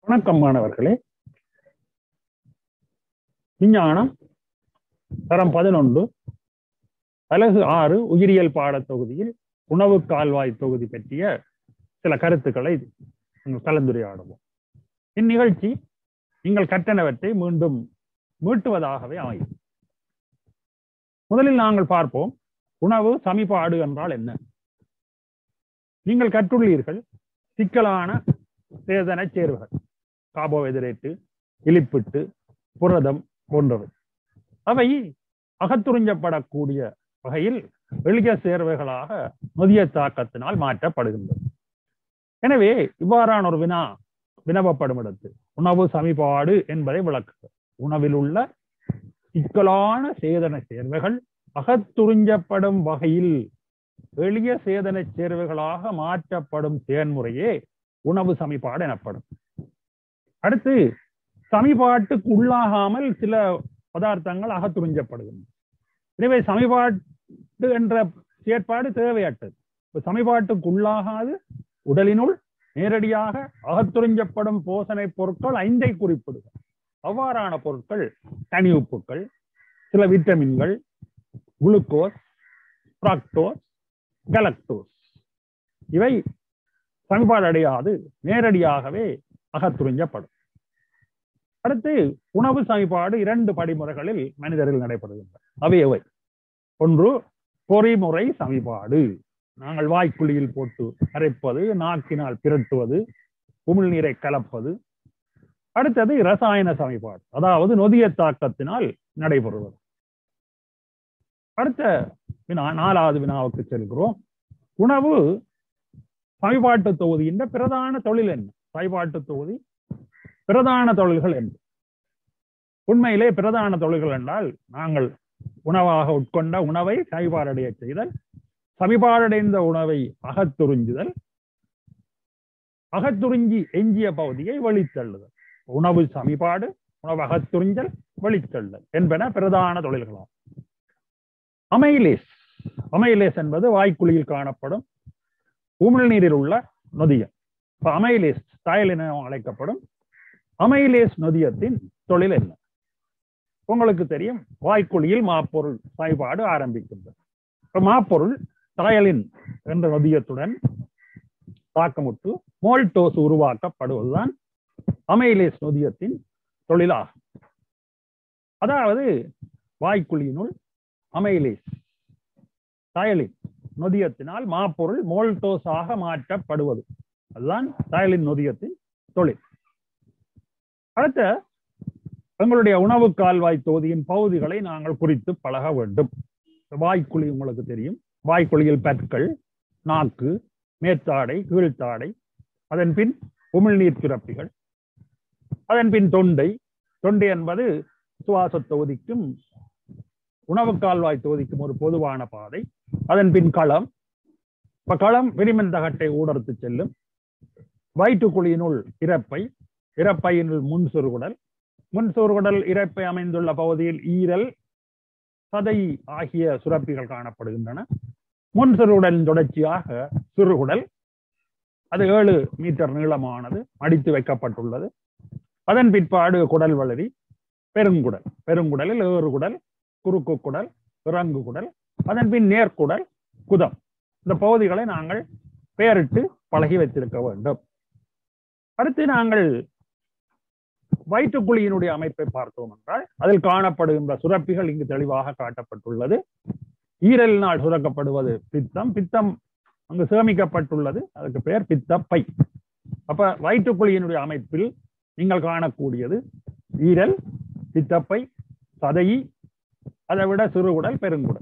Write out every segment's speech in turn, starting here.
வணக்கம் மாணவர்களே விஞ்ஞானம் தரம் பதினொன்று அலகு ஆறு உயிரியல் பாடத் தொகுதியில் உணவு கால்வாய் தொகுதி பற்றிய சில கருத்துக்களை நாங்கள் கலந்துரையாடுவோம் இந்நிகழ்ச்சி நீங்கள் கற்றனவற்றை மீண்டும் மீட்டுவதாகவே அமையும் முதலில் நாங்கள் பார்ப்போம் உணவு சமிபாடு என்றால் என்ன நீங்கள் கற்றுள்ளீர்கள் சிக்கலான சேதன சேர்வுகள் கார்போஹைட்ரேட்டு இலிப்பிட்டு புரதம் போன்றவை அவை அகத்துறிஞ்சப்படக்கூடிய வகையில் எளிய சேர்வைகளாக நொதிய தாக்கத்தினால் மாற்றப்படுகின்றது எனவே இவ்வாறான ஒரு வினா வினவப்படும் இடத்து உணவு சமிபாடு என்பதை விளக்குக உணவில் உள்ள சிக்கலான சேதன சேர்வைகள் அகத்துறிஞ்சப்படும் வகையில் எளிய சேதன சேர்வைகளாக மாற்றப்படும் செயன்முறையே உணவு சமிபாடு எனப்படும் அடுத்து சமிபாட்டுக்கு உள்ளாகாமல் சில பதார்த்தங்கள் அகத்துறிஞ்சப்படுகின்றன எனவே சமிபாட்டு என்ற செயற்பாடு தேவையற்றது இப்ப சமிபாட்டுக்கு உள்ளாகாது உடலினுள் நேரடியாக அகத்துறிஞ்சப்படும் போசனை பொருட்கள் ஐந்தை குறிப்பிடுக அவ்வாறான பொருட்கள் தனி உப்புக்கள் சில விட்டமின்கள் குளுக்கோஸ் பிராக்டோஸ் கலக்டோஸ் இவை சமிபாடு அடையாது நேரடியாகவே அகத்துறிஞ்சப்படும் அடுத்து உணவு சமிபாடு இரண்டு படிமுறைகளில் மனிதரில் நடைபெறுகின்றன அவை எவை ஒன்று பொறிமுறை சமிபாடு நாங்கள் வாய்க்குழியில் போட்டு அரைப்பது நாக்கினால் பிரட்டுவது உமிழ்நீரை கலப்பது அடுத்தது ரசாயன சமிபாடு அதாவது நொதிய தாக்கத்தினால் நடைபெறுவது அடுத்த வினா நாலாவது வினாவுக்கு செல்கிறோம் உணவு சமிபாட்டு தொகுதியின் பிரதான தொழில் என்ன சமிபாட்டு தொகுதி பிரதான தொழில்கள் என்ன உண்மையிலே பிரதான தொழில்கள் என்றால் நாங்கள் உணவாக உட்கொண்ட உணவை சமிபாடடைய செய்தல் சமிபாடடைந்த உணவை அகத்துறிஞ்சுதல் அகத்துறிஞ்சி எஞ்சிய பகுதியை வெளித்தள்ளுதல் உணவு சமிபாடு உணவு அகத்துறிஞ்சல் வெளித்தள்ளுதல் என்பன பிரதான தொழில்களாகும் அமைலேஸ் அமைலேஸ் என்பது வாய்க்குழியில் காணப்படும் உமிழ்நீரில் உள்ள நொதியம் இப்ப அமைலேஸ் தாயல் என அழைக்கப்படும் அமைலேஸ் நொதியத்தின் தொழில் என்ன உங்களுக்கு தெரியும் வாய்க்குழியில் மாப்பொருள் சாய்பாடு ஆரம்பிக்கின்றது இப்ப மாப்பொருள் தாயலின் என்ற நொதியத்துடன் தாக்கமுட்டு மோல்டோஸ் உருவாக்கப்படுவதுதான் அமைலேஸ் நொதியத்தின் தொழிலாகும் அதாவது வாய்க்குழியினுள் அமைலேஸ் தாயலின் நொதியத்தினால் மாப்பொருள் மோல்டோஸாக மாற்றப்படுவது அதுதான் தாயலின் நொதியத்தின் தொழில் அடுத்த எங்களுடைய உணவு கால்வாய் தொகுதியின் பகுதிகளை நாங்கள் குறித்து பழக வேண்டும் வாய்க்குழி உங்களுக்கு தெரியும் வாய்க்குழியில் பற்கள் நாக்கு மேற்தாடை கீழ்த்தாடை அதன் பின் உமிழ்நீர் சுரப்பிகள் அதன் பின் தொண்டை தொண்டை என்பது சுவாச தொகுதிக்கும் உணவு கால்வாய் தொகுதிக்கும் ஒரு பொதுவான பாதை அதன் பின் களம் இப்ப களம் விரிமன் தகட்டை ஊடர்த்து செல்லும் வயிற்றுக்குழியினுள் இறப்பை இறப்பையினுள் முன் சுருகுடல் முன் சுருகுடல் இறப்பை அமைந்துள்ள பகுதியில் ஈரல் சதை ஆகிய சுரப்பிகள் காணப்படுகின்றன முன் சிறுகுடலின் தொடர்ச்சியாக சிறுகுடல் அது ஏழு மீட்டர் நீளமானது மடித்து வைக்கப்பட்டுள்ளது அதன் பிற்பாடு குடல் வளரி பெருங்குடல் பெருங்குடலில் ஏறு குடல் குறுக்கு குடல் இறங்கு குடல் அதன் பின் நேர்குடல் குதம் இந்த பகுதிகளை நாங்கள் பெயரிட்டு பழகி வைத்திருக்க வேண்டும் அடுத்து நாங்கள் வயிற்றுக்குழியினுடைய அமைப்பை பார்த்தோம் என்றால் அதில் காணப்படுகின்ற சுரப்பிகள் இங்கு தெளிவாக காட்டப்பட்டுள்ளது ஈரலினால் சுரக்கப்படுவது பித்தம் பித்தம் அங்கு சேமிக்கப்பட்டுள்ளது அதுக்கு பெயர் பித்தப்பை அப்ப வயிற்றுக்குழியினுடைய அமைப்பில் நீங்கள் காணக்கூடியது ஈரல் பித்தப்பை சதையி அதை விட சிறுகுடல் பெருங்குடல்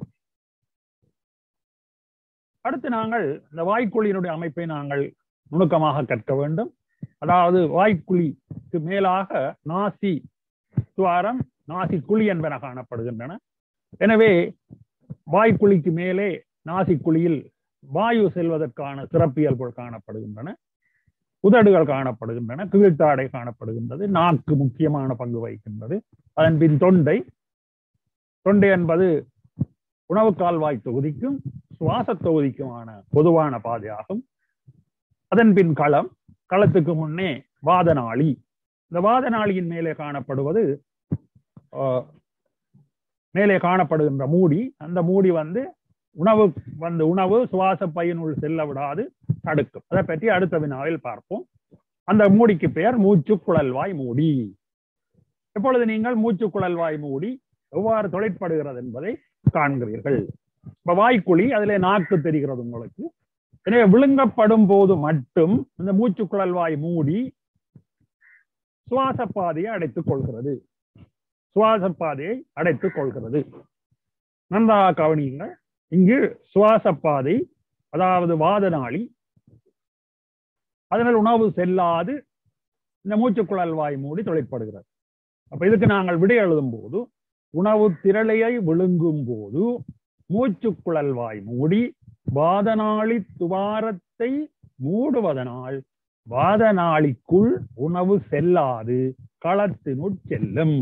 அடுத்து நாங்கள் இந்த வாய்க்குழியினுடைய அமைப்பை நாங்கள் நுணுக்கமாக கற்க வேண்டும் அதாவது வாய்க்குழிக்கு மேலாக நாசி துவாரம் நாசி குழி என்பன காணப்படுகின்றன எனவே வாய்க்குழிக்கு மேலே நாசி குழியில் வாயு செல்வதற்கான சிறப்பியல்புகள் காணப்படுகின்றன உதடுகள் காணப்படுகின்றன கீழ்த்தாடை காணப்படுகின்றது நாக்கு முக்கியமான பங்கு வகிக்கின்றது அதன் பின் தொண்டை தொண்டை என்பது உணவு கால்வாய் தொகுதிக்கும் சுவாச தொகுதிக்குமான பொதுவான பாதையாகும் அதன் பின் களம் களத்துக்கு முன்னே வாதநாளி இந்த வாத நாளியின் மேலே காணப்படுவது ஆஹ், மேலே காணப்படுகின்ற மூடி அந்த மூடி வந்து உணவு வந்து உணவு சுவாச பையனுள் செல்ல விடாது தடுக்கும் அதை பற்றி அடுத்த வினாவில் பார்ப்போம் அந்த மூடிக்கு பெயர் மூச்சு குழல்வாய் மூடி இப்பொழுது நீங்கள் மூச்சு குழல்வாய் மூடி எவ்வாறு தொழிற்படுகிறது என்பதை காண்கிறீர்கள் இப்ப வாய்க்குழி அதிலே நாக்கு தெரிகிறது உங்களுக்கு எனவே விழுங்கப்படும் போது மட்டும் இந்த மூச்சு குழல்வாய் மூடி சுவாச பாதையை அடைத்துக் கொள்கிறது சுவாச பாதையை அடைத்துக் கொள்கிறது நன்றாக கவனியுங்கள் இங்கு சுவாச பாதை அதாவது வாத நாளி அதனால் உணவு செல்லாது இந்த மூச்சுக்குழல் வாய் மூடி தொழிற்படுகிறது அப்ப இதுக்கு நாங்கள் விடை எழுதும் போது உணவு திரளையை விழுங்கும் போது மூச்சுக்குழல் வாய் மூடி வாதநாளி துவாரத்தை மூடுவதனால் வாதநாளிக்குள் உணவு செல்லாது களத்தினுட் செல்லும்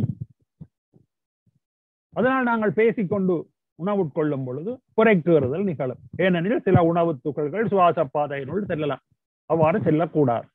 அதனால் நாங்கள் பேசிக்கொண்டு உணவுட்கொள்ளும் பொழுது குறைக்குறுதல் நிகழும் ஏனெனில் சில உணவு துகள்கள் சுவாச பாதையினுள் செல்லலாம் அவ்வாறு செல்லக்கூடாது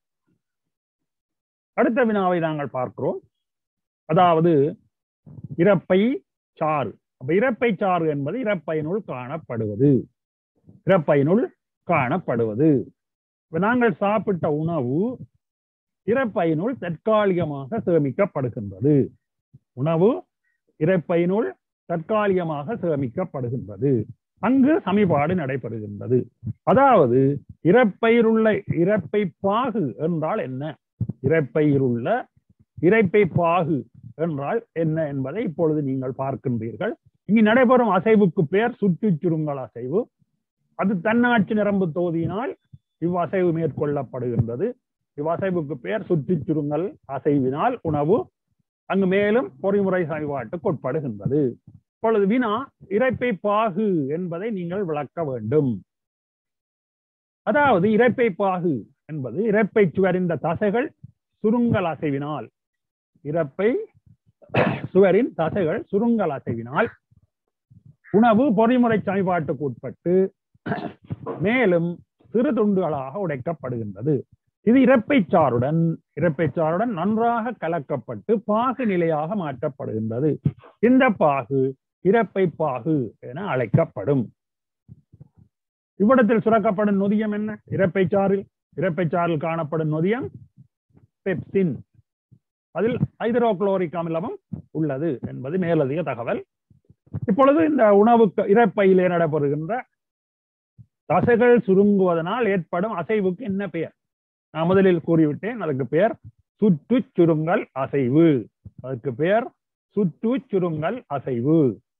அடுத்த வினாவை நாங்கள் பார்க்கிறோம் அதாவது இறப்பை சாறு அப்ப இறப்பை சாறு என்பது இறப்பையினுள் காணப்படுவது இறப்பையினுள் காணப்படுவது இப்ப நாங்கள் சாப்பிட்ட உணவு இறப்பையினுள் தற்காலிகமாக சேமிக்கப்படுகின்றது உணவு இறப்பையினுள் தற்காலிகமாக சேமிக்கப்படுகின்றது அங்கு சமிபாடு நடைபெறுகின்றது அதாவது இறப்பையிலுள்ள இறப்பை பாகு என்றால் என்ன இறப்பையிலுள்ள இறைப்பை பாகு என்றால் என்ன என்பதை இப்பொழுது நீங்கள் பார்க்கின்றீர்கள் இங்கு நடைபெறும் அசைவுக்கு பெயர் சுற்றுச் சுருங்கல் அசைவு அது தன்னாட்சி நரம்பு தொகுதியினால் இவ்வசைவு மேற்கொள்ளப்படுகின்றது இவ்வசைவுக்கு பெயர் சுற்றுச் சுருங்கல் அசைவினால் உணவு அங்கு மேலும் பொறிமுறை செயல்பாட்டுக்கு உட்படுகின்றது இப்பொழுது வினா இறைப்பை பாகு என்பதை நீங்கள் விளக்க வேண்டும் அதாவது இறைப்பை பாகு என்பது இறைப்பை சுவரிந்த தசைகள் சுருங்கல் அசைவினால் இறப்பை சுவரின் தசைகள் சுருங்கல் அசைவினால் உணவு பொறிமுறை செயல்பாட்டுக்கு உட்பட்டு மேலும் சிறு துண்டுகளாக உடைக்கப்படுகின்றது இது இறப்பைச்சாறுடன் இறப்பைச்சாறுடன் நன்றாக கலக்கப்பட்டு பாகு நிலையாக மாற்றப்படுகின்றது இந்த பாகு இறப்பை பாகு என அழைக்கப்படும் இவ்விடத்தில் சுரக்கப்படும் நொதியம் என்ன இறப்பைச்சாறில் இறப்பைச்சாறில் காணப்படும் நொதியம் பெப்சின் அதில் ஹைதரோகுளோரிக் அமிலமும் உள்ளது என்பது மேலதிக தகவல் இப்பொழுது இந்த உணவுக்கு இறப்பையிலே நடைபெறுகின்ற தசைகள் சுருங்குவதனால் ஏற்படும் அசைவுக்கு என்ன பெயர் நான் முதலில் கூறிவிட்டேன் அதுக்கு பெயர் சுற்று சுருங்கல் அசைவு அதுக்கு பெயர் சுற்று சுருங்கல் அசைவு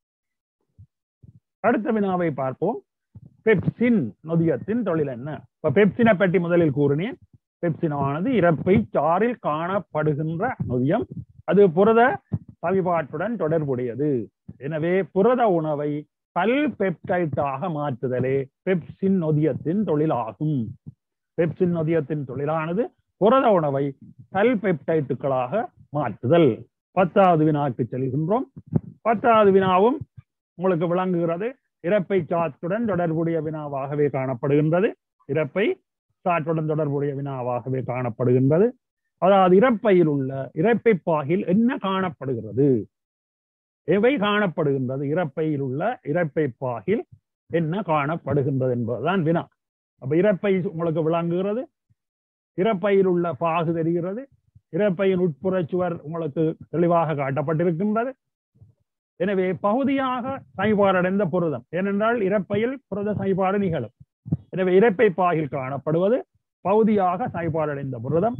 அடுத்த வினாவை பார்ப்போம் பெப்சின் நொதியத்தின் தொழில் என்ன இப்ப பெப்சினை பற்றி முதலில் கூறினேன் பெப்சினமானது இறப்பை சாறில் காணப்படுகின்ற நொதியம் அது புரத சமிபாட்டுடன் தொடர்புடையது எனவே புரத உணவை பல் பெப்டைட்டாக மாற்றுதலே பெப்சின் நொதியத்தின் தொழிலாகும் பெப்சின் நொதியத்தின் தொழிலானது புரத உணவை பல் பெப்டைட்டுகளாக மாற்றுதல் பத்தாவது வினாக்கு செல்கின்றோம் பத்தாவது வினாவும் உங்களுக்கு விளங்குகிறது இறப்பை சாத்துடன் தொடர்புடைய வினாவாகவே காணப்படுகின்றது இறப்பை சாற்றுடன் தொடர்புடைய வினாவாகவே காணப்படுகின்றது அதாவது இறப்பையில் உள்ள இறப்பை பாகில் என்ன காணப்படுகிறது எவை காணப்படுகின்றது இறப்பையில் உள்ள இறப்பை பாகில் என்ன காணப்படுகின்றது என்பதுதான் வினா அப்ப இறப்பை உங்களுக்கு விளங்குகிறது இறப்பையில் உள்ள பாகு தெரிகிறது இறப்பையின் உட்புற சுவர் உங்களுக்கு தெளிவாக காட்டப்பட்டிருக்கின்றது எனவே பகுதியாக சைபாடடைந்த புரதம் ஏனென்றால் இறப்பையில் புரத சைபாடு நிகழும் எனவே இறப்பை பாகில் காணப்படுவது பகுதியாக சைபாடடைந்த புரதம்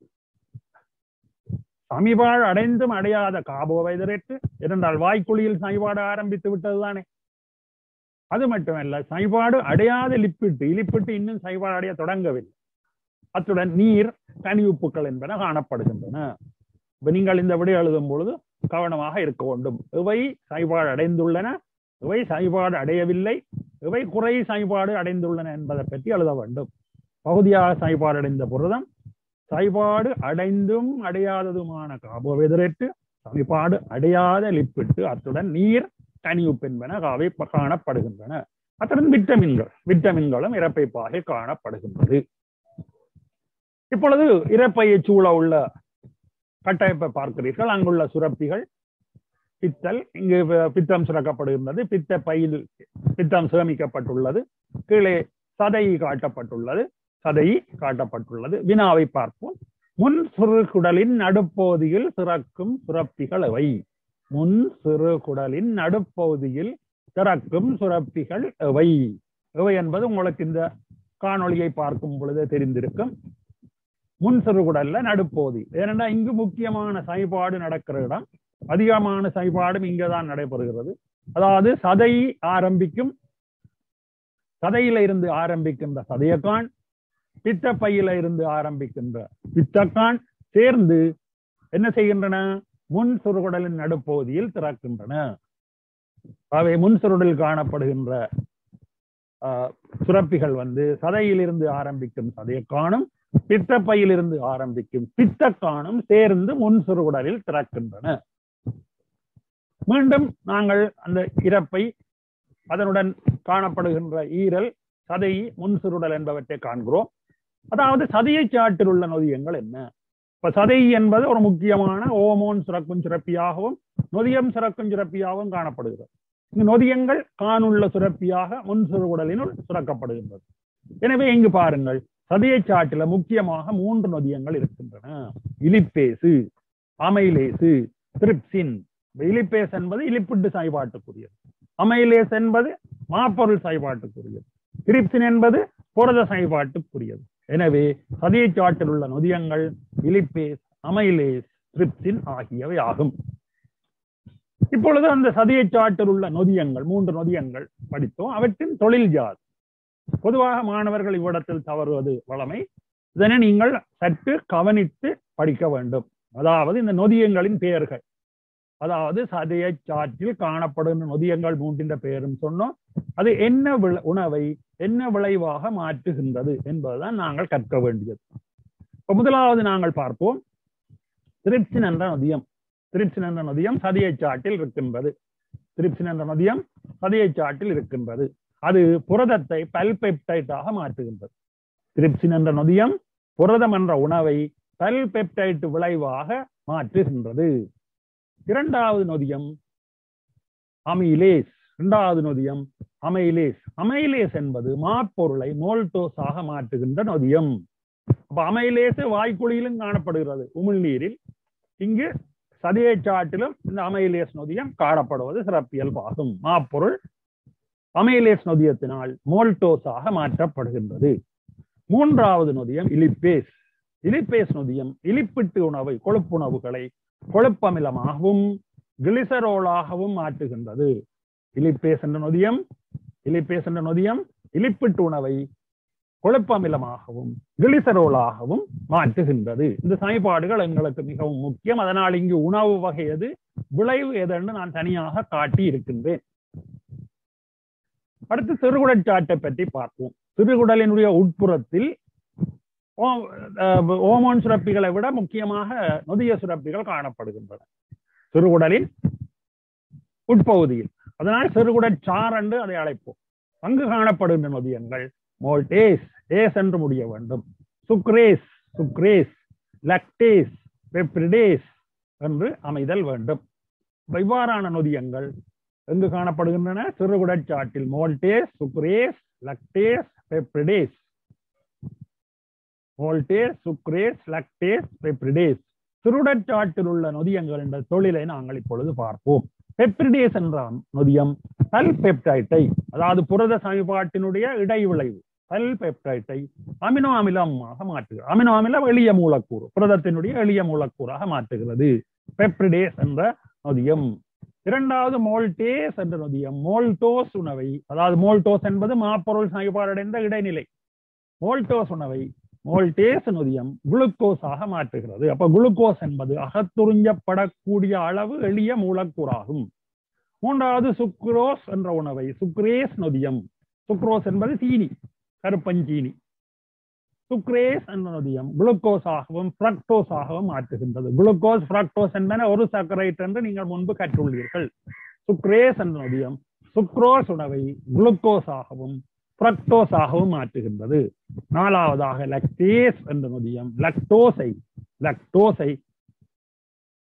சமிபாடு அடைந்தும் அடையாத கார்போஹைட்ரேட் இரண்டால் வாய்க்குழியில் சைபாடு ஆரம்பித்து விட்டதுதானே அது மட்டுமல்ல சைபாடு அடையாத லிப்பிட்டு இலிப்பிட்டு இன்னும் சைபாடு அடைய தொடங்கவில்லை அத்துடன் நீர் கனிவுப்புக்கள் என்பன காணப்படுகின்றன இப்ப நீங்கள் இந்த விடை எழுதும் பொழுது கவனமாக இருக்க வேண்டும் இவை சைபாடு அடைந்துள்ளன இவை சைபாடு அடையவில்லை இவை குறை சைபாடு அடைந்துள்ளன என்பதை பற்றி எழுத வேண்டும் பகுதியாக சைபாடு அடைந்த புரதம் சைபாடு அடைந்தும் அடையாததுமான கார்போஹைட்ரேட் சமிபாடு அடையாத லிப்பிட்டு அத்துடன் நீர் கனிவுப்பு என்பன அவை காணப்படுகின்றன அத்துடன் விட்டமின்கள் விட்டமின்களும் இறப்பை பாகை காணப்படுகின்றது இப்பொழுது இறப்பையை சூழ உள்ள கட்டமைப்பை பார்க்கிறீர்கள் அங்குள்ள சுரப்பிகள் பித்தல் இங்கு ப- பித்தம் சுரக்கப்படுகின்றது பித்த பையில் பித்தம் சேமிக்கப்பட்டுள்ளது கீழே சதை காட்டப்பட்டுள்ளது சதை காட்டப்பட்டுள்ளது வினாவை பார்ப்போம் முன் சிறுகுடலின் நடுப்பகுதியில் சிறக்கும் சுரப்பிகள் எவை முன் சிறுகுடலின் நடுப்பகுதியில் திறக்கும் சுரப்பிகள் எவை எவை என்பது உங்களுக்கு இந்த காணொளியை பார்க்கும் பொழுது தெரிந்திருக்கும் முன் சிறுகுடல்ல நடுப்பகுதி ஏனென்றால் இங்கு முக்கியமான செயல்பாடு நடக்கிற இடம் அதிகமான செயல்பாடும் இங்கதான் நடைபெறுகிறது அதாவது சதை ஆரம்பிக்கும் சதையில இருந்து ஆரம்பிக்கின்ற சதையக்கான் பித்தப்பையில இருந்து ஆரம்பிக்கின்ற பித்தக்கான் சேர்ந்து என்ன செய்கின்றன முன் சுருகுடலின் நடுப்பகுதியில் திறக்கின்றன அவை முன் சுருடலில் காணப்படுகின்ற ஆஹ், சுரப்பிகள் வந்து சதையிலிருந்து ஆரம்பிக்கும் சதையக்கானும் பித்தப்பையிலிருந்து ஆரம்பிக்கும் பித்தக்கானும் சேர்ந்து முன் சுருகுடலில் திறக்கின்றன மீண்டும் நாங்கள் அந்த இறப்பை அதனுடன் காணப்படுகின்ற ஈரல் சதை முன் சுருடல் என்பவற்றை காண்கிறோம் அதாவது சதையை சாட்டில் உள்ள நொதியங்கள் என்ன இப்ப சதை என்பது ஒரு முக்கியமான ஓமோன் சுரக்கும் சுரப்பியாகவும் நொதியம் சுரக்கும் சுரப்பியாகவும் காணப்படுகிறது இங்கு நொதியங்கள் காணுள்ள சுரப்பியாக முன் சுருகுடலினுள் சுரக்கப்படுகின்றது எனவே இங்கு பாருங்கள் சதையை சாட்டில முக்கியமாக மூன்று நொதியங்கள் இருக்கின்றன இலிப்பேசு அமைலேசு திரிப்சின் இலிப்பேஸ் என்பது இலிப்பிட்டு சாய்பாட்டுக்குரியது அமைலேஸ் என்பது மாப்பொருள் சாய்பாட்டுக்குரியது திரிப்சின் என்பது புரத சாய்பாட்டுக்குரியது எனவே சதையை சாட்டில் உள்ள நொதியங்கள் இலிப்பேஸ் அமைலேஸ் திரிப்சின் ஆகியவை ஆகும் இப்பொழுது அந்த சதையை சாட்டில் உள்ள நொதியங்கள் மூன்று நொதியங்கள் படித்தோம் அவற்றின் தொழில் யாது பொதுவாக மாணவர்கள் இவ்விடத்தில் தவறுவது வளமை இதனை நீங்கள் சற்று கவனித்து படிக்க வேண்டும் அதாவது இந்த நொதியங்களின் பெயர்கள் அதாவது சதையை சாற்றில் காணப்படுகின்ற நொதியங்கள் மூன்றின் பெயரும் சொன்னோம் அது என்ன விள- உணவை என்ன விளைவாக மாற்றுகின்றது என்பதுதான் நாங்கள் கற்க வேண்டியது இப்ப முதலாவது நாங்கள் பார்ப்போம் திரிப்சின் என்ற நொதியம் திரிப்சின் என்ற நொதியம் சதையை சாட்டில் இருக்கின்றது திரிப்சின் என்ற நொதியம் சதையை சாட்டில் இருக்கின்றது அது புரதத்தை பல்பெப்டைட்டாக மாற்றுகின்றது திரிப்சின் என்ற நொதியம் புரதம் என்ற உணவை பல்பெப்டைட் விளைவாக மாற்றுகின்றது இரண்டாவது நொதியம் அமிலேஸ் இரண்டாவது நொதியம் அமைலேஸ் அமைலேஸ் என்பது மாப்பொருளை மோல்டோஸாக மாற்றுகின்ற நொதியம் அப்ப அமைலேஸ் வாய்க்குழியிலும் காணப்படுகிறது உமிழ்நீரில் இங்கு சதையை சாட்டிலும் இந்த அமைலேஸ் நொதியம் காணப்படுவது சிறப்பியல்பாகும் மாப்பொருள் அமைலேஸ் நொதியத்தினால் மோல்டோஸாக மாற்றப்படுகின்றது மூன்றாவது நொதியம் இலிப்பேஸ் இலிப்பேஸ் நொதியம் இலிப்பிட்டு உணவை கொழுப்புணவுகளை கொழுப்பமிலமாகவும் கிளிசரோலாகவும் மாற்றுகின்றது இலிப்பேஸ் என்ற நொதியம் இலிப்பேஸ் என்ற நொதியம் இலிப்பிட்டு உணவை கொழுப்பமிலமாகவும் கிளிசரோலாகவும் மாற்றுகின்றது இந்த சமன்பாடுகள் எங்களுக்கு மிகவும் முக்கியம் அதனால் இங்கு உணவு வகை எது விளைவு எதென்று நான் தனியாக காட்டி இருக்கின்றேன் அடுத்து சிறுகுடற்சாட்டை பற்றி பார்ப்போம் சிறுகுடலினுடைய உட்புறத்தில் ஓ- அஹ் ஓமோன் சுரப்பிகளை விட முக்கியமாக நொதிய சுரப்பிகள் காணப்படுகின்றன சிறுகுடலின் உட்பகுதியில் அதனால் சிறுகுடச்சார் என்று அதை அழைப்போம் அங்கு காணப்படுகின்ற நொதியங்கள் மோல்டேஸ் ஏஸ் என்று முடிய வேண்டும் சுக்ரேஸ் சுக்ரேஸ் லக்டேஸ் பெப்ரிடேஸ் என்று அமைதல் வேண்டும் இப்ப இவ்வாறான நொதியங்கள் எங்கு காணப்படுகின்றன சிறுகுடச்சாட்டில் மோல்டேஸ் சுக்ரேஸ் லக்டேஸ் பெப்ரிடேஸ் மோல்டேஸ் சுக்ரேஸ் லக்டேஸ் பெப்ரிடேஸ் சிறுடச்சாட்டில் உள்ள நொதியங்கள் என்ற தொழிலை நாங்கள் இப்பொழுது பார்ப்போம் பெப்ரிடேஸ் என்ற நொதியம் பல் பெப்டைட்டை அதாவது புரத சமன்பாட்டினுடைய இடைவிளைவு பல் பெப்டைட்டை அமினோ அமிலமாக மாற்றுகிறது அமினோ அமிலம் எளிய மூலக்கூறு புரதத்தினுடைய எளிய மூலக்கூறாக மாற்றுகிறது பெப்ரிடேஸ் என்ற நொதியம் இரண்டாவது மோல்டேஸ் என்ற நொதியம் மோல்டோஸ் உணவை அதாவது மோல்டோஸ் என்பது மாப்பொருள் செயல்பாடடைந்த இடைநிலை மோல்டோஸ் உணவை மோல்டேஸ் நொதியம் குளுக்கோஸாக மாற்றுகிறது அப்ப குளுக்கோஸ் என்பது அகத்துறிஞ்சப்படக்கூடிய அளவு எளிய மூலக்கூறாகும் மூன்றாவது சுக்ரோஸ் என்ற உணவை சுக்ரேஸ் நொதியம் சுக்ரோஸ் என்பது சீனி கருப்பஞ்சீனி சுக்ரேஸ் என்ற நொதியம் குளுக்கோஸாகவும் ஃப்ரக்டோஸாகவும் மாற்றுகின்றது குளுக்கோஸ் ஃப்ரக்டோஸ் என்பன ஒரு சர்க்கரைட் என்று நீங்கள் முன்பு கற்றுள்ளீர்கள் சுக்ரேஸ் என்ற நொதியம் சுக்ரோஸ் உணவை குளுக்கோஸாகவும் ஃப்ரக்டோஸாகவும் மாற்றுகின்றது நாலாவதாக லக்டேஸ் என்ற நொதியம் லக்டோஸை லக்டோஸை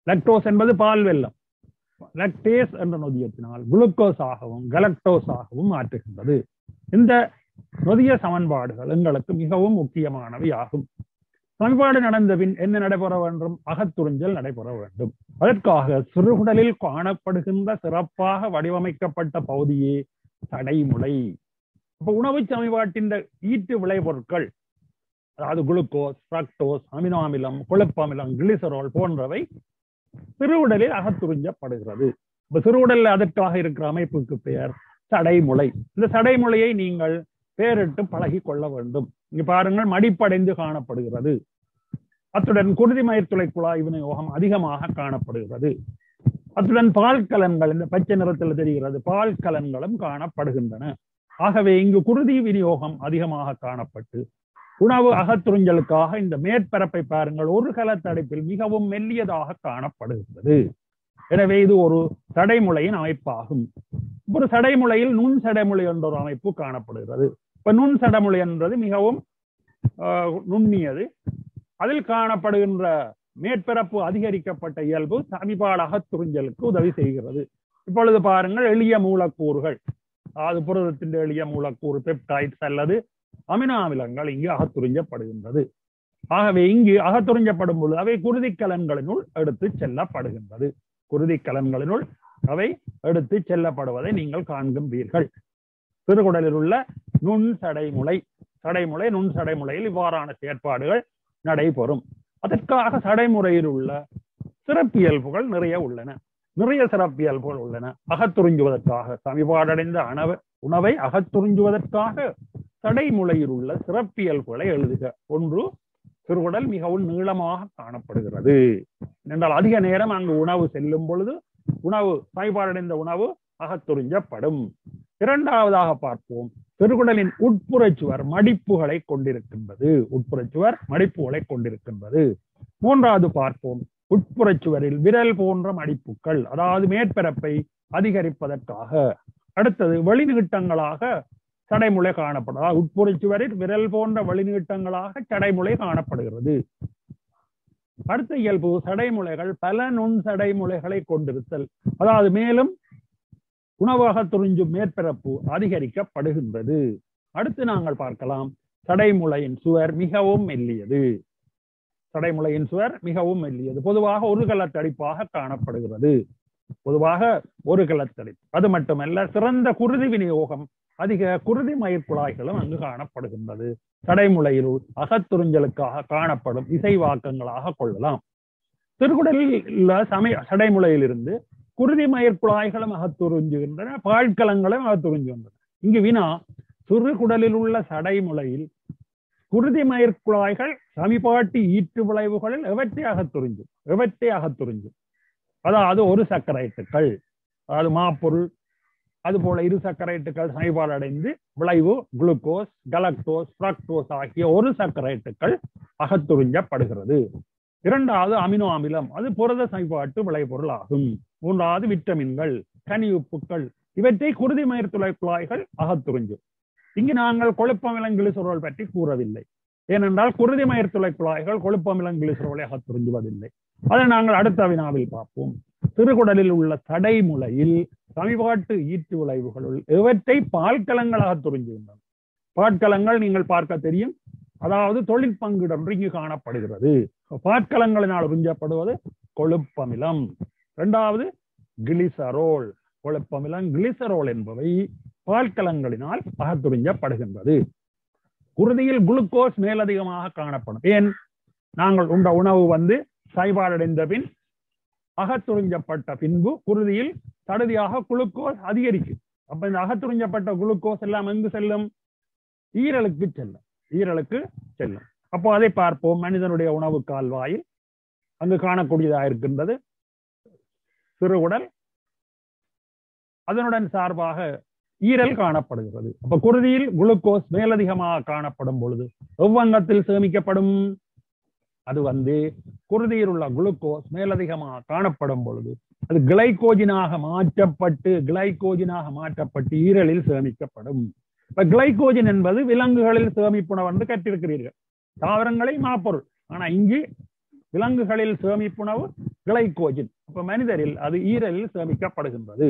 லக்டோஸ் என்பது பால் வெல்லம் லக்டேஸ் என்ற நொதியத்தினால் குளுக்கோஸ் ஆகவும் கலக்டோஸ் ஆகவும் மாற்றுகின்றது இந்த நொதிய சமன்பாடுகள் எங்களுக்கு மிகவும் முக்கியமானவை ஆகும் சமன்பாடு நடந்த பின் என்ன நடைபெற வேண்டும் அகத்துறிஞ்சல் நடைபெற வேண்டும் அதற்காக சிறுகுடலில் காணப்படுகின்ற சிறப்பாக வடிவமைக்கப்பட்ட பகுதியே தடைமுலை இப்ப உணவு சமன்பாட்டின் ஈட்டு விளைபொருட்கள் அதாவது குளுக்கோஸ் ஃப்ரக்டோஸ் அமினோ அமிலம் கொழுப்பமிலம் கிளிசரோல் போன்றவை சிறுகுடலில் அகத்துறிஞ்சப்படுகிறது இப்ப சிறுகுடல்ல அதற்காக இருக்கிற அமைப்புக்கு பெயர் சடைமுலை இந்த சடைமுலையை நீங்கள் பெயரிட்டு பழகி கொள்ள வேண்டும் இங்க பாருங்கள் மடிப்படைந்து காணப்படுகிறது அத்துடன் குருதி மயிர்த்துளை குழாய் விநியோகம் அதிகமாக காணப்படுகிறது அத்துடன் பால் கலன்கள் இந்த பச்சை நிறத்தில் தெரிகிறது பால் கலன்களும் காணப்படுகின்றன ஆகவே இங்கு குருதி விநியோகம் அதிகமாக காணப்பட்டு உணவு அகத்துறிஞ்சலுக்காக இந்த மேற்பரப்பை பாருங்கள் ஒரு கலத்தடைப்பில் மிகவும் மெல்லியதாக காணப்படுகிறது எனவே இது ஒரு தடைமுலையின் அமைப்பாகும் ஒரு சடைமுலையில் நுண் சடைமுலை என்ற ஒரு அமைப்பு காணப்படுகிறது இப்ப நுண் சடைமுலை என்பது மிகவும் நுண்ணியது அதில் காணப்படுகின்ற மேற்பரப்பு அதிகரிக்கப்பட்ட இயல்பு சமிபாடு அகத்துறிஞ்சலுக்கு உதவி செய்கிறது இப்பொழுது பாருங்கள் எளிய மூலக்கூறுகள் அதாவது புரதத்தின் எளிய மூலக்கூறு பெப்டைட்ஸ் அல்லது அமினோ அமிலங்கள் இங்கு அகத்துறிஞ்சப்படுகின்றது ஆகவே இங்கு அகத்துறிஞ்சப்படும் பொழுது அவை குருதி கலன்களினுள் எடுத்து செல்லப்படுகின்றது குருதி கலன்களினுள் அவை எடுத்து செல்லப்படுவதை நீங்கள் காண்கின்றீர்கள் சிறுகுடலில் உள்ள நுண் சடைமுலை சடைமுலை நுண் சடைமுலையில் இவ்வாறான செயற்பாடுகள் நடைபெறும் அதற்காக சடைமுறையில் உள்ள சிறப்பியல்புகள் நிறைய உள்ளன நிறைய சிறப்பியல்புகள் உள்ளன அகத்துறிஞ்சுவதற்காக சமிபாடடைந்த அணவ உணவை அகத்துறிஞ்சுவதற்காக சடைமுலையில் உள்ள சிறப்பியல்புகளை எழுதுக ஒன்று சிறுகுடல் மிகவும் நீளமாக காணப்படுகிறது என்றால் அதிக நேரம் அங்கு உணவு செல்லும் பொழுது உணவு சமிபாடடைந்த உணவு அகத்துறிஞ்சப்படும் இரண்டாவதாக பார்ப்போம் சிறுகுடலின் உட்புறச்சுவர் மடிப்புகளை கொண்டிருக்கின்றது உட்புறச்சுவர் மடிப்புகளை கொண்டிருக்கின்றது மூன்றாவது பார்ப்போம் உட்புறச்சுவரில் விரல் போன்ற மடிப்புகள் அதாவது மேற்பரப்பை அதிகரிப்பதற்காக அடுத்தது வெளிநீட்டங்களாக சடைமுலை காணப்படும் அதாவது உட்புறச்சுவரில் விரல் போன்ற வெளிநீட்டங்களாக சடைமுலை காணப்படுகிறது அடுத்த இயல்பு சடைமுலைகள் பல நுண் சடைமுலைகளை கொண்டிருத்தல் அதாவது மேலும் உணவாக துறிஞ்சும் மேற்பரப்பு அதிகரிக்கப்படுகின்றது அடுத்து நாங்கள் பார்க்கலாம் சடைமுலையின் சுவர் மிகவும் மெல்லியது சடைமுலையின் சுவர் மிகவும் மெல்லியது பொதுவாக ஒரு கலத்தடிப்பாக காணப்படுகிறது பொதுவாக ஒரு கலத்தடிப்பு அது மட்டுமல்ல சிறந்த குருதி விநியோகம் அதிக குருதி மயிர் குழாய்களும் அங்கு காணப்படுகின்றது சடைமுலையில் அகத்துறிஞ்சலுக்காக காணப்படும் இசைவாக்கங்களாக கொள்ளலாம் திருக்குடலில் சமய சடைமுலையிலிருந்து குருதி மயிர் குழாய்களும் அகத்துறிஞ்சுகின்றன பாழ்கலங்களும் அகத்துறிஞ்சுகின்றன இங்கு வினா சிறுகுடலில் உள்ள சடைமுலையில் குருதி மயிர் குழாய்கள் சமிபாட்டி ஈற்று விளைவுகளில் எவற்றை அகத்துறிஞ்சும் எவற்றை அகத்துறிஞ்சும் அதாவது ஒரு சக்கரைட்டுக்கள் அதாவது மாப்பொருள் அது போல இரு சக்கரைட்டுக்கள் சமிபாடு அடைந்து விளைவு குளுக்கோஸ் கலக்டோஸ் ஃப்ரக்டோஸ் ஆகிய ஒரு சக்கரைட்டுக்கள் அகத்துறிஞ்சப்படுகிறது இரண்டாவது அமினோ அமிலம் அது புரத சமிபாட்டு விளைபொருள் ஆகும் மூன்றாவது விட்டமின்கள் கனி உப்புக்கள் இவற்றை குருதி மயிர் துளை குழாய்கள் அகத்துறிஞ்சும் இங்கு நாங்கள் கொழுப்பமிலம் கிளிசரோல் பற்றி கூறவில்லை ஏனென்றால் குருதி மயிர் துளை குழாய்கள் கொழுப்பமிலம் கிளிசரோலை அகத்துறிஞ்சுவதில்லை அதை நாங்கள் அடுத்த வினாவில் பார்ப்போம் சிறுகுடலில் உள்ள தடைமுலையில் சமிபாட்டு ஈட்டு விளைவுகளுள் எவற்றை பால்கலங்கள் அகத்துறிஞ்சுகின்றன பாட்கலங்கள் நீங்கள் பார்க்க தெரியும் அதாவது தொழில் பங்கிடொன்று இங்கு காணப்படுகிறது பாட்கலங்களினால் உறிஞ்சப்படுவது கொழுப்பமிலம் இரண்டாவது கிளிசரோல் கொழுப்பமிலம் கிளிசரோல் என்பவை பால்கலங்களினால் அகத்துறிஞ்சப்படுகின்றது குருதியில் குளுக்கோஸ் மேலதிகமாக காணப்படும் ஏன் நாங்கள் உண்ட உணவு வந்து சைபாடடைந்த பின் அகத்துறிஞ்சப்பட்ட பின்பு குருதியில் தடதியாக குளுக்கோஸ் அதிகரிக்கும் அப்ப இந்த அகத்துறிஞ்சப்பட்ட குளுக்கோஸ் எல்லாம் எங்கு செல்லும் ஈரலுக்கு செல்லும் ஈரலுக்கு செல்லும் அப்போ அதை பார்ப்போம் மனிதனுடைய உணவு கால்வாயில் அங்கு காணக்கூடியதாக இருக்கின்றது சிறுகுடல் அதனுடன் சார்பாக ஈரல் காணப்படுகிறது அப்ப குருதியில் குளுக்கோஸ் மேலதிகமாக காணப்படும் பொழுது எவ்வங்கத்தில் சேமிக்கப்படும் அது வந்து குருதியில் உள்ள குளுக்கோஸ் மேலதிகமாக காணப்படும் பொழுது அது கிளைகோஜினாக மாற்றப்பட்டு கிளைகோஜினாக மாற்றப்பட்டு ஈரலில் சேமிக்கப்படும் இப்ப கிளைகோஜின் என்பது விலங்குகளில் சேமிப்புணவு என்று கற்றிருக்கிறீர்கள் தாவரங்களில் மாப்பொருள் ஆனா இங்கு விலங்குகளில் சேமிப்புணவு கிளைகோஜின் அப்ப மனிதரில் அது ஈரலில் சேமிக்கப்படுகின்றது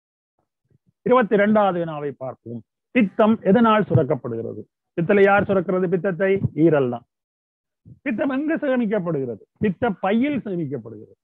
இருபத்தி இரண்டாவது வினாவை பார்ப்போம் பித்தம் எதனால் சுரக்கப்படுகிறது பித்தல யார் சுரக்கிறது பித்தத்தை ஈரல் தான் பித்தம் எங்கு சேமிக்கப்படுகிறது பித்த பையில் சேமிக்கப்படுகிறது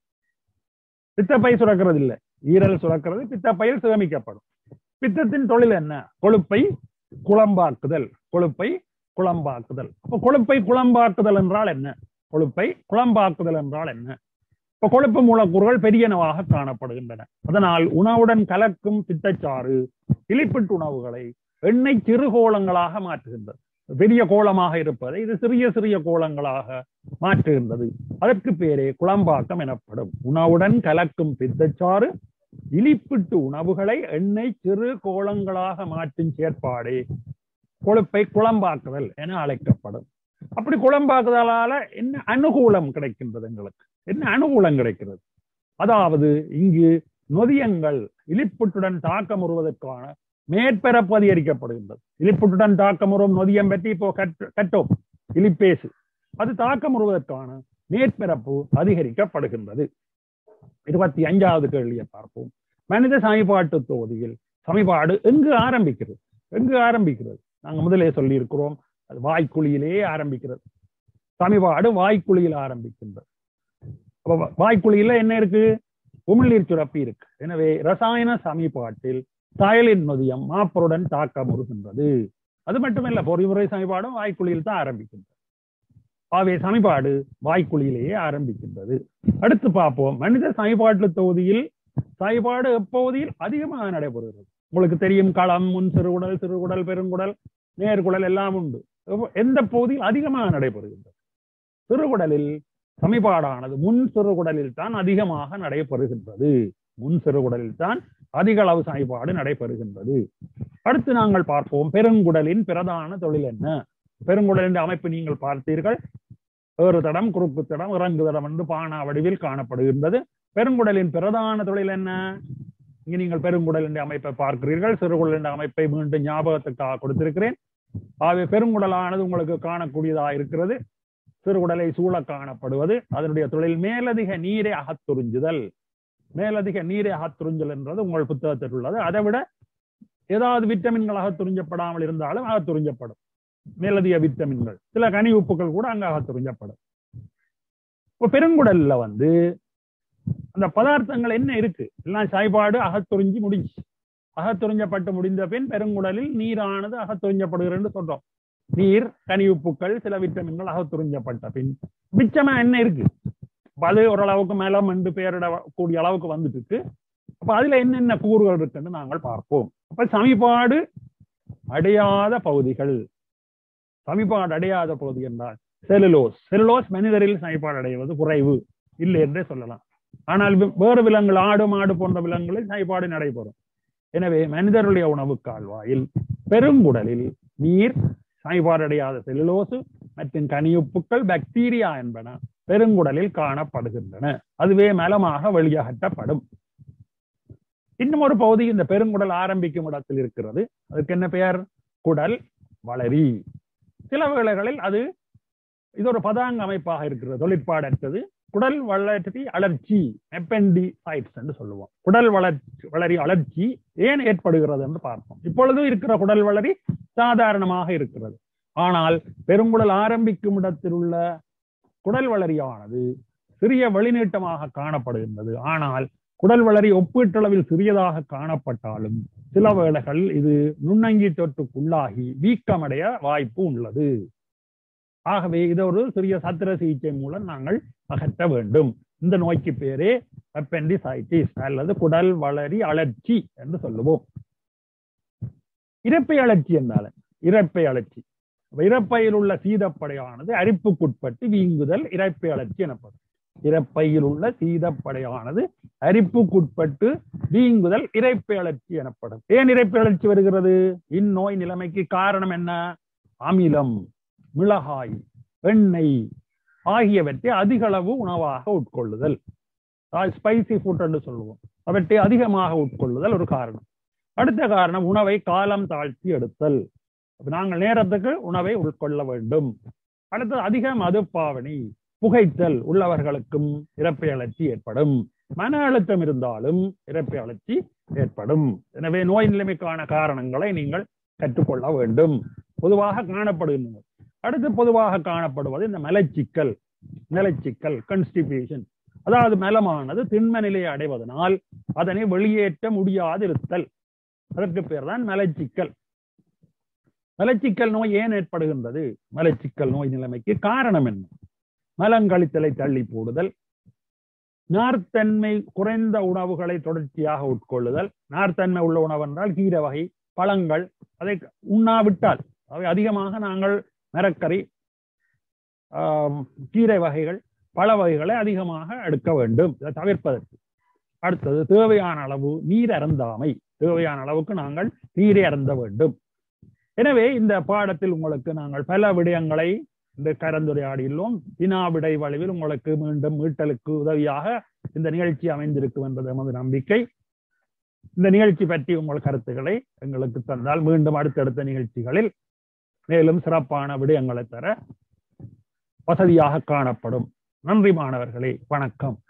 பித்தப்பை சுரக்கிறது இல்லை ஈரல் சுரக்கிறது பித்தப்பையில் சேமிக்கப்படும் பித்தத்தின் தொழில் என்ன கொழுப்பை குழம்பாக்குதல் கொழுப்பை குழம்பாக்குதல் அப்ப கொழுப்பை குழம்பாக்குதல் என்றால் என்ன கொழுப்பை குழம்பாக்குதல் என்றால் என்ன இப்ப கொழுப்பு மூலக்கூறுகள் பெரியனவாக காணப்படுகின்றன அதனால் உணவுடன் கலக்கும் பித்தச்சாறு இலிப்பிட்டு உணவுகளை எண்ணெய் சிறு கோளங்களாக மாற்றுகின்றது பெரிய கோலமாக இருப்பதை இது சிறிய சிறிய கோலங்களாக மாற்றுகின்றது அதற்கு பேரே குழம்பாக்கம் எனப்படும் உணவுடன் கலக்கும் பித்தச்சாறு இலிப்பிட்டு உணவுகளை எண்ணெய் சிறு கோளங்களாக மாற்றும் செயற்பாடே கொழுப்பை குழம்பாக்குதல் என அழைக்கப்படும் அப்படி குழம்பாக்குதலால என்ன அனுகூலம் கிடைக்கின்றது எங்களுக்கு என்ன அனுகூலம் கிடைக்கிறது அதாவது இங்கு நொதியங்கள் இலிப்புட்டுடன் தாக்கமுறுவதற்கான மேற்பரப்பு அதிகரிக்கப்படுகின்றது இலிப்புட்டுடன் தாக்கமுறும் நொதியம் பற்றி இப்போ கட்டோம் இலிப்பேசு அது தாக்கமுறுவதற்கான மேற்பரப்பு அதிகரிக்கப்படுகின்றது இருபத்தி அஞ்சாவது கேள்வியை பார்ப்போம் மனித சமீபாட்டு தொகுதியில் சமீபாடு எங்கு ஆரம்பிக்கிறது எங்கு ஆரம்பிக்கிறது நாங்க முதலே சொல்லி இருக்கிறோம் அது வாய்க்குழியிலே ஆரம்பிக்கிறது சமீபாடு வாய்க்குழியில் ஆரம்பிக்கின்றது அப்ப வாய்க்குழியில என்ன இருக்கு உமிழ்நீர் சுரப்பி இருக்கு எனவே ரசாயன சமீபாட்டில் சாயலின் நொதியம் மாப்பருடன் தாக்கமுறுகின்றது அது மட்டுமல்ல பொறிமுறை சமீபாடும் வாய்க்குழியில் தான் ஆரம்பிக்கின்றது ஆகவே சமீபாடு வாய்க்குழியிலேயே ஆரம்பிக்கின்றது அடுத்து பார்ப்போம் மனித சமீபாட்டு தொகுதியில் சமீபாடு எப்பகுதியில் அதிகமாக நடைபெறுகிறது உங்களுக்கு தெரியும் களம் முன் சிறுகுடல் சிறுகுடல் பெருங்குடல் நேர்குடல் எல்லாம் உண்டு எந்த பகுதியில் அதிகமாக நடைபெறுகின்றது சிறுகுடலில் சமீபாடானது முன் சிறுகுடலில் தான் அதிகமாக நடைபெறுகின்றது முன் சிறுகுடலில் தான் அதிக அளவு சமீபாடு நடைபெறுகின்றது அடுத்து நாங்கள் பார்ப்போம் பெருங்குடலின் பிரதான தொழில் என்ன பெருங்குடலின் அமைப்பு நீங்கள் பார்த்தீர்கள் ஏறு தடம் குறுக்கு தடம் இறங்கு தடம் என்று பானா வடிவில் காணப்படுகின்றது பெருங்குடலின் பிரதான தொழில் என்ன இங்க நீங்கள் பெருங்குடலின் அமைப்பை பார்க்கிறீர்கள் சிறுகுடலின் அமைப்பை மீண்டும் ஞாபகத்துக்காக கொடுத்திருக்கிறேன் ஆகவே பெருங்குடலானது உங்களுக்கு காணக்கூடியதாக இருக்கிறது சிறுகுடலை சூழ காணப்படுவது அதனுடைய தொழில் மேலதிக நீரை அகத்துறிஞ்சுதல் மேலதிக நீரை அகத்துறிஞ்சல் என்றது உங்கள் புத்தகத்தில் உள்ளது அதை விட ஏதாவது விட்டமின்கள் அகத்துறிஞ்சப்படாமல் இருந்தாலும் அகத்துறிஞ்சப்படும் மேலதிக விட்டமின்கள் சில கனி உப்புகள் கூட அங்க அகத்துறிஞ்சப்படும் இப்ப பெருங்குடல்ல வந்து அந்த பதார்த்தங்கள் என்ன இருக்கு எல்லாம் சாய்பாடு அகத்துறிஞ்சி முடிஞ்சு அகத்துறிஞ்சப்பட்டு முடிந்த பின் பெருங்குடலில் நீரானது அகத்துறிஞ்சப்படுகிறது சொல்றோம் நீர் கனி உப்புக்கள் சில விட்டமின்கள் அகத்துறிஞ்சப்பட்ட பின் மிச்சமா என்ன இருக்கு அது ஓரளவுக்கு மேல மண்டு பெயரிட கூடிய அளவுக்கு வந்துட்டு இருக்கு அப்ப அதுல என்னென்ன கூறுகள் இருக்குன்னு நாங்கள் பார்ப்போம் அப்ப சமிபாடு அடையாத பகுதிகள் சமிபாடு அடையாத பகுதி என்றால் செலுலோஸ் செலுலோஸ் மனிதரில் சமிபாடு அடைவது குறைவு இல்லை என்றே சொல்லலாம் ஆனால் வேறு விலங்குகள் ஆடு மாடு போன்ற விலங்குகளில் சமிபாடு நடைபெறும் எனவே மனிதருடைய உணவு கால்வாயில் பெருங்குடலில் நீர் சமிபாடடையாத செலுலோசு மற்றும் கனியுப்புக்கள் பாக்டீரியா என்பன பெருங்குடலில் காணப்படுகின்றன அதுவே மலமாக வெளியகற்றப்படும் இன்னும் ஒரு பகுதி இந்த பெருங்குடல் ஆரம்பிக்கும் இடத்தில் இருக்கிறது அதுக்கு என்ன பெயர் குடல் வளரி சில வேளைகளில் அது இது ஒரு பதாங்க அமைப்பாக இருக்கிறது தொழிற்பாடற்றது குடல் வளர்ச்சி அலர்ச்சி எப்பெண்டிசைட்ஸ் என்று சொல்லுவோம் குடல் வளர்ச்சி வளரி அலர்ச்சி ஏன் ஏற்படுகிறது என்று பார்ப்போம் இப்பொழுதும் இருக்கிற குடல் வளரி சாதாரணமாக இருக்கிறது ஆனால் பெருங்குடல் ஆரம்பிக்கும் இடத்தில் உள்ள குடல் வளரியானது சிறிய வெளிநீட்டமாக காணப்படுகின்றது ஆனால் குடல் வளரி ஒப்பீட்டளவில் சிறியதாக காணப்பட்டாலும் சில வேளைகள் இது நுண்ணங்கி தொற்றுக்குள்ளாகி வீக்கமடைய வாய்ப்பு உள்ளது ஆகவே இதை ஒரு சிறிய சத்திர சிகிச்சை மூலம் நாங்கள் அகற்ற வேண்டும் இந்த நோய்க்கு பேரே அப்பெண்டிசைட்டிஸ் அல்லது குடல் வளரி அழற்சி என்று சொல்லுவோம் இறப்பை அழற்சி என்றால் இறப்பை அழற்சி இறப்பையில் உள்ள சீதப்படையானது அரிப்புக்குட்பட்டு வீங்குதல் இறப்பை அழற்சி எனப்படும் இறப்பையில் உள்ள சீதப்படையானது அரிப்புக்குட்பட்டு வீங்குதல் இறைப்பை அழற்சி எனப்படும் ஏன் இறைப்பை அழற்சி வருகிறது இந்நோய் நிலைமைக்கு காரணம் என்ன அமிலம் மிளகாய் எண்ணெய் ஆகியவற்றை அதிக அளவு உணவாக உட்கொள்ளுதல் ஸ்பைசி ஃபுட் என்று சொல்லுவோம் அவற்றை அதிகமாக உட்கொள்ளுதல் ஒரு காரணம் அடுத்த காரணம் உணவை காலம் தாழ்த்தி எடுத்தல் நாங்கள் நேரத்துக்கு உணவை உட்கொள்ள வேண்டும் அடுத்தது அதிக மதுப்பாவனி புகைத்தல் உள்ளவர்களுக்கும் இறப்பை அழற்சி ஏற்படும் மன அழுத்தம் இருந்தாலும் இறப்பை அழற்சி ஏற்படும் எனவே நோய் நிலைமைக்கான காரணங்களை நீங்கள் கற்றுக்கொள்ள வேண்டும் பொதுவாக காணப்படுகின்றன அடுத்து பொதுவாக காணப்படுவது இந்த மலச்சிக்கல் மலச்சிக்கல் கன்ஸ்டிபேஷன் அதாவது மலமானது திண்ம நிலையை அடைவதனால் அதனை வெளியேற்ற முடியாதிருத்தல் அதற்கு பேர் தான் மலச்சிக்கல் மலச்சிக்கல் நோய் ஏன் ஏற்படுகின்றது மலச்சிக்கல் நோய் நிலைமைக்கு காரணம் என்ன மலங்கழித்தலை தள்ளி போடுதல் நார்த்தன்மை குறைந்த உணவுகளை தொடர்ச்சியாக உட்கொள்ளுதல் நார்த்தன்மை உள்ள உணவு என்றால் கீரை வகை பழங்கள் அதை உண்ணாவிட்டால் அவை அதிகமாக நாங்கள் மரக்கறி கீரை வகைகள் பழ வகைகளை அதிகமாக எடுக்க வேண்டும் இதை தவிர்ப்பதற்கு அடுத்தது தேவையான அளவு நீர் அருந்தாமை தேவையான அளவுக்கு நாங்கள் நீரை அருந்த வேண்டும் எனவே இந்த பாடத்தில் உங்களுக்கு நாங்கள் பல விடயங்களை இந்த கலந்துரையாடியுள்ளோம் வினா விடை வளைவில் உங்களுக்கு மீண்டும் மீட்டலுக்கு உதவியாக இந்த நிகழ்ச்சி அமைந்திருக்கும் என்பது எமது நம்பிக்கை இந்த நிகழ்ச்சி பற்றி உங்கள் கருத்துக்களை எங்களுக்கு தந்தால் மீண்டும் அடுத்தடுத்த நிகழ்ச்சிகளில் மேலும் சிறப்பான விடயங்களை தர வசதியாக காணப்படும் நன்றி மாணவர்களே வணக்கம்